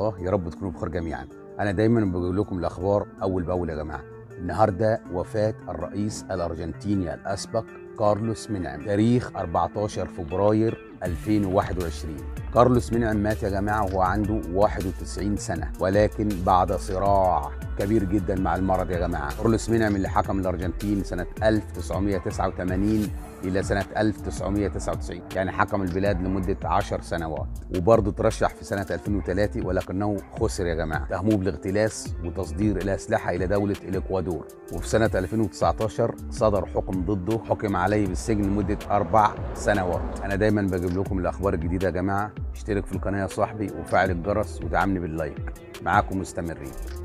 الله يا رب تكونوا بخير جميعا انا دايما بجيب لكم الاخبار اول باول يا جماعه النهارده وفاه الرئيس الارجنتيني الاسبق كارلوس منعم تاريخ 14 فبراير 2021 كارلوس منعم مات يا جماعه وهو عنده 91 سنه ولكن بعد صراع كبير جدا مع المرض يا جماعه كارلوس منعم اللي حكم الارجنتين سنه 1989 الى سنه 1999 يعني حكم البلاد لمده 10 سنوات وبرضه ترشح في سنه 2003 ولكنه خسر يا جماعه تهموه بالاغتلاس وتصدير الاسلحه الى دوله الاكوادور وفي سنه 2019 صدر حكم ضده حكم عليه بالسجن لمده اربع سنوات انا دايما بجيب لكم الاخبار الجديده يا جماعه اشترك في القناه يا صاحبي وفعل الجرس ودعمني باللايك معاكم مستمرين